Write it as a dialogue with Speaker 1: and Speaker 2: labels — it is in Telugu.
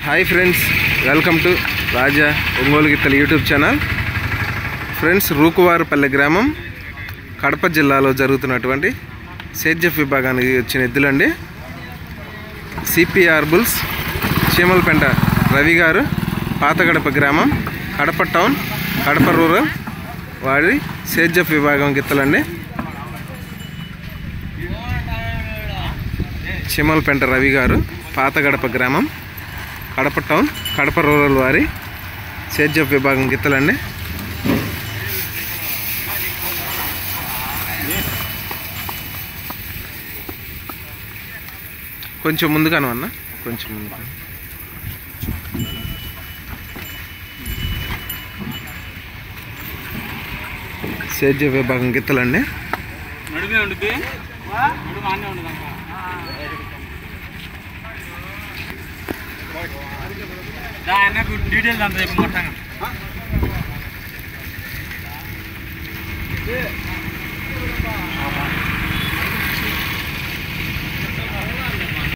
Speaker 1: hi friends welcome to Raja Ongole గిత్తల యూట్యూబ్ ఛానల్ ఫ్రెండ్స్ రూకువారుపల్లె గ్రామం కడప జిల్లాలో జరుగుతున్నటువంటి సేద్యఫ్ విభాగానికి వచ్చిన ఎద్దులండి సిపిఆర్ బుల్స్ చీమలపెంట రవి గారు పాతగడప గ్రామం కడప టౌన్ కడప రూరల్ వాడి సేద్యఫ్ విభాగం గిత్తలండి చీమలపెంట రవి గారు పాతగడప గ్రామం కడప టౌన్ కడప రూరల్ వారి సేద్యఫ్ విభాగం గిత్తలండి కొంచెం ముందుగాను అన్న కొంచెం ముందుగా సేద్య విభాగం గిత్తలండి
Speaker 2: నడుమే ఉండుద్ది నడుము ఆనే ఉండదు అన్నకు డీటెయిల్స్ అంత చెప్పి మొత్తంగా